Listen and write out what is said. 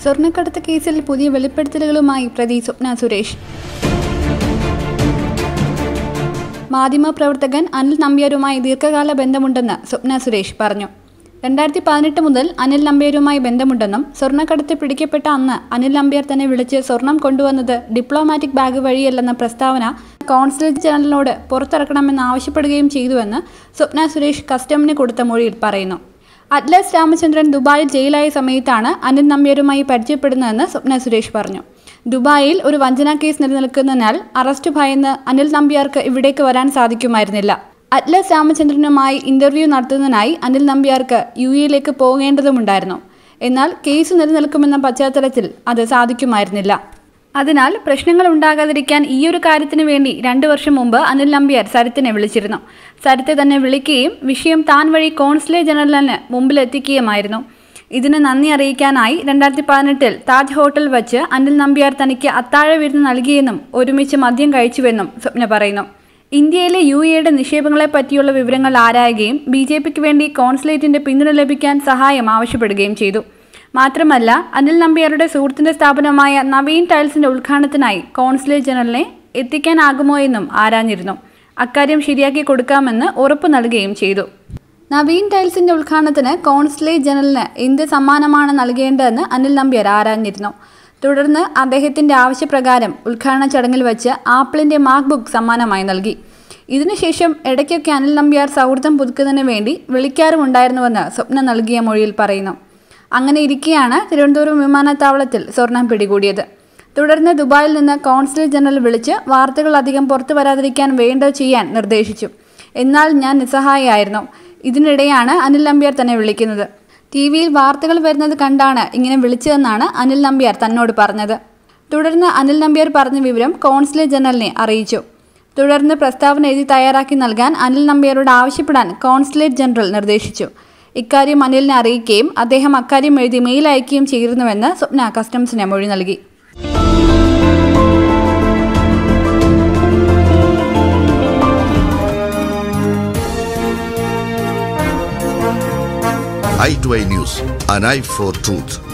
സ്വർണ്ണക്കടത്ത് കേസിൽ പുതിയ വെളിപ്പെടുത്തലുകളുമായി പ്രതി സ്വപ്ന സുരേഷ് മാധ്യമപ്രവർത്തകൻ അനിൽ നമ്പ്യാരുമായി ദീർഘകാല ബന്ധമുണ്ടെന്ന് സ്വപ്ന സുരേഷ് പറഞ്ഞു രണ്ടായിരത്തി പതിനെട്ട് മുതൽ അനിൽ നമ്പ്യാരുമായി ബന്ധമുണ്ടെന്നും സ്വർണ്ണക്കടത്ത് പിടിക്കപ്പെട്ട അന്ന് അനിൽ നമ്പ്യാർ തന്നെ വിളിച്ച് സ്വർണം കൊണ്ടുവന്നത് ഡിപ്ലോമാറ്റിക് ബാഗ് വഴിയല്ലെന്ന പ്രസ്താവന കോൺസുലേറ്റ് ജനറലിനോട് പുറത്തിറക്കണമെന്ന് ആവശ്യപ്പെടുകയും ചെയ്തുവെന്ന് സ്വപ്ന സുരേഷ് കസ്റ്റമിന് കൊടുത്ത മൊഴിയിൽ പറയുന്നു അറ്റ്ലസ് രാമചന്ദ്രൻ ദുബായിൽ ജയിലായ സമയത്താണ് അനിൽ നമ്പ്യാരുമായി പരിചയപ്പെടുന്നതെന്ന് സ്വപ്ന സുരേഷ് പറഞ്ഞു ദുബായിൽ ഒരു വഞ്ചന കേസ് നിലനിൽക്കുന്നതിനാൽ അറസ്റ്റ് ഭയന്ന് അനിൽ നമ്പ്യാർക്ക് ഇവിടേക്ക് വരാൻ സാധിക്കുമായിരുന്നില്ല അറ്റ്ലസ് രാമചന്ദ്രനുമായി ഇന്റർവ്യൂ നടത്തുന്നതിനായി അനിൽ നമ്പ്യാർക്ക് യു എയിലേക്ക് പോകേണ്ടതുണ്ടായിരുന്നു എന്നാൽ കേസ് നിലനിൽക്കുമെന്ന പശ്ചാത്തലത്തിൽ അത് സാധിക്കുമായിരുന്നില്ല അതിനാൽ പ്രശ്നങ്ങൾ ഉണ്ടാകാതിരിക്കാൻ ഈ ഒരു കാര്യത്തിന് വേണ്ടി രണ്ടു വർഷം മുമ്പ് അനിൽ നമ്പ്യാർ സരിത്തിനെ വിളിച്ചിരുന്നു സരിത്തെ തന്നെ വിളിക്കുകയും വിഷയം താൻ വഴി കോൺസുലേ ജനറലിന് മുമ്പിലെത്തിക്കുകയുമായിരുന്നു ഇതിന് നന്ദി അറിയിക്കാനായി രണ്ടായിരത്തി പതിനെട്ടിൽ താജ് ഹോട്ടൽ വച്ച് അനിൽ നമ്പ്യാർ തനിക്ക് അത്താഴ വിരുന്ന് നൽകിയെന്നും ഒരുമിച്ച് മദ്യം കഴിച്ചുവെന്നും സ്വപ്ന പറയുന്നു ഇന്ത്യയിലെ യു എയുടെ നിക്ഷേപങ്ങളെ പറ്റിയുള്ള വിവരങ്ങൾ ആരായുകയും ബി ജെ പിക്ക് വേണ്ടി കോൺസുലേറ്റിന്റെ പിന്തുണ ലഭിക്കാൻ സഹായം ആവശ്യപ്പെടുകയും ചെയ്തു മാത്രമല്ല അനിൽ നമ്പ്യാരുടെ സുഹൃത്തിന്റെ സ്ഥാപനമായ നവീൻ ടൈൽസിന്റെ ഉദ്ഘാടനത്തിനായി കോൺസുലേറ്റ് ജനറലിനെ എത്തിക്കാനാകുമോ എന്നും ആരാഞ്ഞിരുന്നു അക്കാര്യം ശരിയാക്കി കൊടുക്കാമെന്ന് ഉറപ്പു നൽകുകയും ചെയ്തു നവീൻ ടൈൽസിന്റെ ഉദ്ഘാടനത്തിന് കോൺസുലേറ്റ് ജനറലിന് എന്ത് സമ്മാനമാണ് നൽകേണ്ടതെന്ന് അനിൽ നമ്പ്യാർ ആരാഞ്ഞിരുന്നു തുടർന്ന് അദ്ദേഹത്തിന്റെ ആവശ്യപ്രകാരം ഉദ്ഘാടന ചടങ്ങിൽ വെച്ച് ആപ്പിളിന്റെ മാക്ബുക്ക് സമ്മാനമായി നൽകി ഇതിനുശേഷം ഇടയ്ക്കൊക്കെ അനിൽ നമ്പ്യാർ സൗഹൃദം പുതുക്കുന്നതിന് വേണ്ടി വിളിക്കാറുമുണ്ടായിരുന്നുവെന്ന് സ്വപ്ന നൽകിയ മൊഴിയിൽ പറയുന്നു അങ്ങനെ ഇരിക്കെയാണ് തിരുവനന്തപുരം വിമാനത്താവളത്തിൽ സ്വർണം പിടികൂടിയത് തുടർന്ന് ദുബായിൽ നിന്ന് കോൺസുലേറ്റ് ജനറൽ വിളിച്ച് വാർത്തകൾ അധികം പുറത്തു വരാതിരിക്കാൻ വേണ്ടത് ചെയ്യാൻ നിർദ്ദേശിച്ചു എന്നാൽ ഞാൻ നിസ്സഹായയായിരുന്നു ഇതിനിടെയാണ് അനിൽ നമ്പ്യാർ തന്നെ വിളിക്കുന്നത് ടി വിയിൽ വാർത്തകൾ വരുന്നത് കണ്ടാണ് ഇങ്ങനെ വിളിച്ചതെന്നാണ് അനിൽ നമ്പ്യാർ തന്നോട് പറഞ്ഞത് തുടർന്ന് അനിൽ നമ്പ്യാർ പറഞ്ഞ വിവരം കോൺസുലേറ്റ് ജനറലിനെ അറിയിച്ചു തുടർന്ന് പ്രസ്താവന എഴുതി തയ്യാറാക്കി നൽകാൻ അനിൽ നമ്പ്യാരോട് ആവശ്യപ്പെടാൻ കോൺസുലേറ്റ് ജനറൽ നിർദ്ദേശിച്ചു ഇക്കാര്യം അനിലിനെ അറിയിക്കുകയും അദ്ദേഹം അക്കാര്യം എഴുതി മെയിൽ അയക്കുകയും ചെയ്തിരുന്നുവെന്ന് സ്വപ്ന കസ്റ്റംസിന് മൊഴി നൽകി i2i News, an eye for truth.